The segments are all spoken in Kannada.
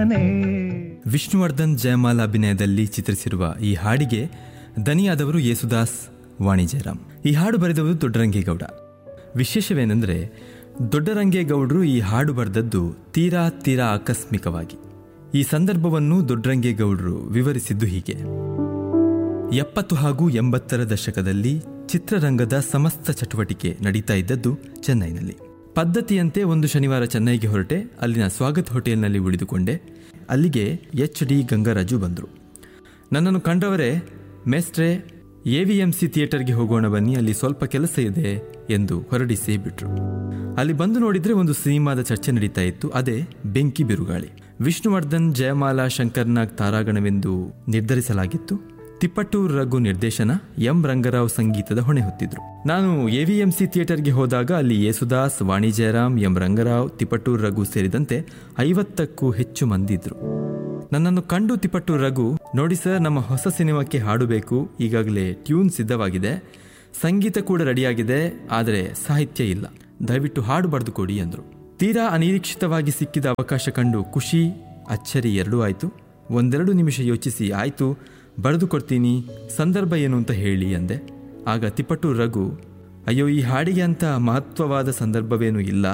ನಾನೇ ವಿಷ್ಣುವರ್ಧನ್ ಜಯಮಾಲ ಅಭಿನಯದಲ್ಲಿ ಚಿತ್ರಿಸಿರುವ ಈ ಹಾಡಿಗೆ ದನಿಯಾದವರು ಯೇಸುದಾಸ್ ವಾಣಿ ಜಯರಾಮ್ ಈ ಹಾಡು ಬರೆದವರು ದೊಡ್ಡರಂಗೇಗೌಡ ವಿಶೇಷವೇನೆಂದರೆ ದೊಡ್ಡರಂಗೇಗೌಡರು ಈ ಹಾಡು ಬರೆದದ್ದು ತೀರಾ ತೀರಾ ಆಕಸ್ಮಿಕವಾಗಿ ಈ ಸಂದರ್ಭವನ್ನು ದೊಡ್ಡರಂಗೇಗೌಡರು ವಿವರಿಸಿದ್ದು ಹೀಗೆ ಎಪ್ಪತ್ತು ಹಾಗೂ ಎಂಬತ್ತರ ದಶಕದಲ್ಲಿ ಚಿತ್ರರಂಗದ ಸಮಸ್ತ ಚಟುವಟಿಕೆ ನಡೀತಾ ಇದ್ದದ್ದು ಚೆನ್ನೈನಲ್ಲಿ ಪದ್ಧತಿಯಂತೆ ಒಂದು ಶನಿವಾರ ಚೆನ್ನೈಗೆ ಹೊರಟೆ ಅಲ್ಲಿನ ಸ್ವಾಗತ್ ಹೋಟೆಲ್ನಲ್ಲಿ ಉಳಿದುಕೊಂಡೆ ಅಲ್ಲಿಗೆ ಎಚ್ ಡಿ ಗಂಗರಾಜು ಬಂದರು ನನ್ನನ್ನು ಕಂಡವರೇ ಮೇಸ್ಟ್ರೆ ಎ ವಿ ಎಂ ಸಿ ಥಿಯೇಟರ್ಗೆ ಹೋಗೋಣ ಬನ್ನಿ ಅಲ್ಲಿ ಸ್ವಲ್ಪ ಕೆಲಸ ಇದೆ ಎಂದು ಹೊರಡಿಸಿ ಬಿಟ್ರು ಅಲ್ಲಿ ಬಂದು ನೋಡಿದ್ರೆ ಒಂದು ಸಿನಿಮಾದ ಚರ್ಚೆ ನಡೀತಾ ಇತ್ತು ಅದೇ ಬೆಂಕಿ ಬಿರುಗಾಳಿ ವಿಷ್ಣುವರ್ಧನ್ ಜಯಮಾಲಾ ಶಂಕರ್ನಾಗ್ ತಾರಾಗಣವೆಂದು ನಿರ್ಧರಿಸಲಾಗಿತ್ತು ತಿಪ್ಪಟ್ಟೂರ್ ರಘು ನಿರ್ದೇಶನ ಎಂ ರಂಗರಾವ್ ಸಂಗೀತದ ಹೊಣೆ ಹೊತ್ತಿದ್ರು ನಾನು ಎವಿಎಂಸಿ ಥಿಯೇಟರ್ಗೆ ಹೋದಾಗ ಅಲ್ಲಿ ಯೇಸುದಾಸ್ ವಾಣಿ ಜಯರಾಮ್ ಎಂ ರಂಗರಾವ್ ತಿಪ್ಪಟ್ಟೂರ್ ರಘು ಸೇರಿದಂತೆ ಐವತ್ತಕ್ಕೂ ಹೆಚ್ಚು ಮಂದಿ ಇದ್ರು ನನ್ನನ್ನು ಕಂಡು ತಿಪ್ಪಟ್ಟೂರ್ ರಘು ನೋಡಿ ಸರ್ ನಮ್ಮ ಹೊಸ ಸಿನಿಮಾಕ್ಕೆ ಹಾಡು ಬೇಕು ಈಗಾಗಲೇ ಟ್ಯೂನ್ ಸಿದ್ಧವಾಗಿದೆ ಸಂಗೀತ ಕೂಡ ರೆಡಿಯಾಗಿದೆ ಆದರೆ ಸಾಹಿತ್ಯ ಇಲ್ಲ ದಯವಿಟ್ಟು ಹಾಡು ಬರೆದು ಕೊಡಿ ಅಂದರು ತೀರಾ ಅನಿರೀಕ್ಷಿತವಾಗಿ ಸಿಕ್ಕಿದ ಅವಕಾಶ ಕಂಡು ಖುಷಿ ಅಚ್ಚರಿ ಎರಡೂ ಆಯಿತು ಒಂದೆರಡು ನಿಮಿಷ ಯೋಚಿಸಿ ಆಯಿತು ಬರೆದು ಕೊಡ್ತೀನಿ ಸಂದರ್ಭ ಏನು ಅಂತ ಹೇಳಿ ಅಂದೆ ಆಗ ತಿಪ್ಪಟ್ಟೂರ್ ರಘು ಅಯ್ಯೋ ಈ ಹಾಡಿಗೆ ಅಂತ ಮಹತ್ವವಾದ ಸಂದರ್ಭವೇನೂ ಇಲ್ಲ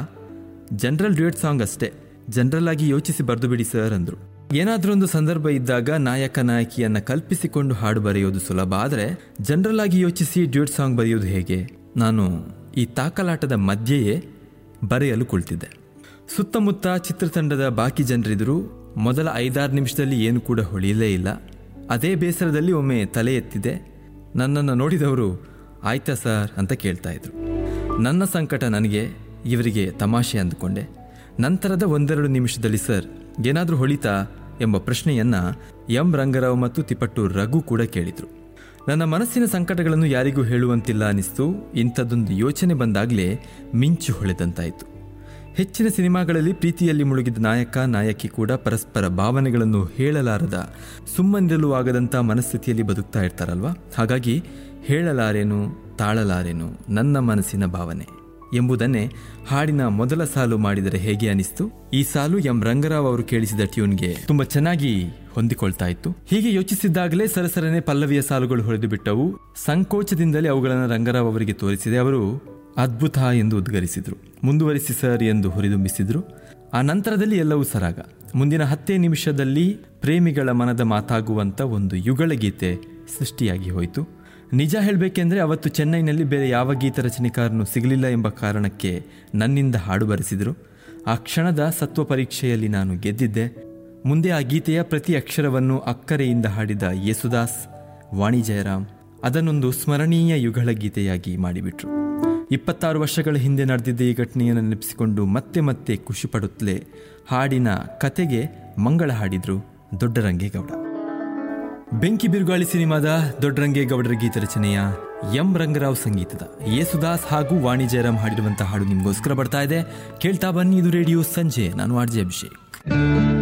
ಜನರಲ್ ಡ್ಯೂಯೆಟ್ ಸಾಂಗ್ ಅಷ್ಟೇ ಜನರಲ್ ಆಗಿ ಯೋಚಿಸಿ ಬರೆದು ಬಿಡಿ ಸರ್ ಅಂದರು ಏನಾದರೂ ಒಂದು ಸಂದರ್ಭ ಇದ್ದಾಗ ನಾಯಕ ನಾಯಕಿಯನ್ನ ಕಲ್ಪಿಸಿಕೊಂಡು ಹಾಡು ಬರೆಯೋದು ಸುಲಭ ಆದರೆ ಜನರಲ್ ಆಗಿ ಯೋಚಿಸಿ ಡ್ಯೂಯೆಟ್ ಸಾಂಗ್ ಬರೆಯೋದು ಹೇಗೆ ನಾನು ಈ ತಾಕಲಾಟದ ಮಧ್ಯೆಯೇ ಬರೆಯಲು ಕುಳಿತಿದ್ದೆ ಸುತ್ತಮುತ್ತ ಚಿತ್ರತಂಡದ ಬಾಕಿ ಜನರಿದ್ರು ಮೊದಲ ಐದಾರು ನಿಮಿಷದಲ್ಲಿ ಏನು ಕೂಡ ಹೊಳೆಯಲೇ ಇಲ್ಲ ಅದೇ ಬೇಸರದಲ್ಲಿ ಒಮ್ಮೆ ತಲೆ ಎತ್ತಿದೆ ನನ್ನನ್ನು ನೋಡಿದವರು ಆಯ್ತಾ ಸರ್ ಅಂತ ಕೇಳ್ತಾ ಇದ್ರು ನನ್ನ ಸಂಕಟ ನನಗೆ ಇವರಿಗೆ ತಮಾಷೆ ಅಂದುಕೊಂಡೆ ನಂತರದ ಒಂದೆರಡು ನಿಮಿಷದಲ್ಲಿ ಸರ್ ಏನಾದರೂ ಹೊಳಿತಾ ಎಂಬ ಪ್ರಶ್ನೆಯನ್ನ ಎಂ ರಂಗರಾವ್ ಮತ್ತು ತಿಪ್ಪಟ್ಟೂರ್ ರಘು ಕೂಡ ಕೇಳಿದ್ರು ನನ್ನ ಮನಸ್ಸಿನ ಸಂಕಟಗಳನ್ನು ಯಾರಿಗೂ ಹೇಳುವಂತಿಲ್ಲ ಅನಿಸ್ತು ಇಂಥದ್ದೊಂದು ಯೋಚನೆ ಬಂದಾಗಲೇ ಮಿಂಚು ಹೊಳೆದಂತಾಯಿತು ಹೆಚ್ಚಿನ ಸಿನಿಮಾಗಳಲ್ಲಿ ಪ್ರೀತಿಯಲ್ಲಿ ಮುಳುಗಿದ ನಾಯಕ ನಾಯಕಿ ಕೂಡ ಪರಸ್ಪರ ಭಾವನೆಗಳನ್ನು ಹೇಳಲಾರದ ಸುಮ್ಮನಿರಲು ಆಗದಂಥ ಮನಸ್ಥಿತಿಯಲ್ಲಿ ಬದುಕ್ತಾ ಇರ್ತಾರಲ್ವಾ ಹಾಗಾಗಿ ಹೇಳಲಾರೇನು ತಾಳಲಾರೇನು ನನ್ನ ಮನಸ್ಸಿನ ಭಾವನೆ ಎಂಬುದನ್ನೇ ಹಾಡಿನ ಮೊದಲ ಸಾಲು ಮಾಡಿದರೆ ಹೇಗೆ ಅನಿಸ್ತು ಈ ಸಾಲು ಎಂ ರಂಗರಾವ್ ಅವರು ಕೇಳಿಸಿದ ಟ್ಯೂನ್ಗೆ ತುಂಬಾ ಚೆನ್ನಾಗಿ ಹೊಂದಿಕೊಳ್ತಾ ಇತ್ತು ಹೀಗೆ ಯೋಚಿಸಿದ್ದಾಗಲೇ ಸರಸರನೆ ಪಲ್ಲವಿಯ ಸಾಲುಗಳು ಹೊಳೆದು ಬಿಟ್ಟವು ಸಂಕೋಚದಿಂದಲೇ ಅವುಗಳನ್ನು ರಂಗರಾವ್ ಅವರಿಗೆ ತೋರಿಸಿದೆ ಅವರು ಅದ್ಭುತ ಎಂದು ಉದ್ಗರಿಸಿದ್ರು ಮುಂದುವರಿಸಿ ಸರ್ ಎಂದು ಹುರಿದುಂಬಿಸಿದ್ರು ಆ ನಂತರದಲ್ಲಿ ಎಲ್ಲವೂ ಸರಾಗ ಮುಂದಿನ ಹತ್ತೇ ನಿಮಿಷದಲ್ಲಿ ಪ್ರೇಮಿಗಳ ಮನದ ಮಾತಾಗುವಂತ ಒಂದು ಯುಗಳ ಗೀತೆ ಸೃಷ್ಟಿಯಾಗಿ ಹೋಯಿತು ನಿಜ ಹೇಳಬೇಕೆಂದ್ರೆ ಅವತ್ತು ಚೆನ್ನೈನಲ್ಲಿ ಬೇರೆ ಯಾವ ಗೀತ ರಚನೆಕಾರನು ಸಿಗಲಿಲ್ಲ ಎಂಬ ಕಾರಣಕ್ಕೆ ನನ್ನಿಂದ ಹಾಡು ಬರೆಸಿದರು ಆ ಕ್ಷಣದ ಸತ್ವ ಪರೀಕ್ಷೆಯಲ್ಲಿ ನಾನು ಗೆದ್ದಿದ್ದೆ ಮುಂದೆ ಆ ಗೀತೆಯ ಪ್ರತಿ ಅಕ್ಷರವನ್ನು ಅಕ್ಕರೆಯಿಂದ ಹಾಡಿದ ಯೇಸುದಾಸ್ ವಾಣಿ ಜಯರಾಮ್ ಅದನ್ನೊಂದು ಸ್ಮರಣೀಯ ಯುಗಳ ಗೀತೆಯಾಗಿ ಮಾಡಿಬಿಟ್ರು ಇಪ್ಪತ್ತಾರು ವರ್ಷಗಳ ಹಿಂದೆ ನಡೆದಿದ್ದ ಈ ಘಟನೆಯನ್ನು ನೆನಪಿಸಿಕೊಂಡು ಮತ್ತೆ ಮತ್ತೆ ಖುಷಿ ಪಡುತ್ತಲೇ ಹಾಡಿನ ಕತೆಗೆ ಮಂಗಳ ಹಾಡಿದ್ರು ದೊಡ್ಡರಂಗೇಗೌಡ ಬೆಂಕಿ ಬಿರುಗಾಳಿ ಸಿನಿಮಾದ ದೊಡ್ಡರಂಗೇಗೌಡರ ಗೀತ ರಚನೆಯ ಎಂ ರಂಗರಾವ್ ಸಂಗೀತದ ಯೇಸುದಾಸ್ ಹಾಗೂ ವಾಣಿ ಜಯರಾಮ್ ಹಾಡಿರುವಂತಹ ಹಾಡು ನಿಮಗೋಸ್ಕರ ಬರ್ತಾ ಇದೆ ಕೇಳ್ತಾ ಬನ್ನಿ ಇದು ರೇಡಿಯೋ ಸಂಜೆ ನಾನು ಆರ್ಜೆ ಅಭಿಷೇಕ್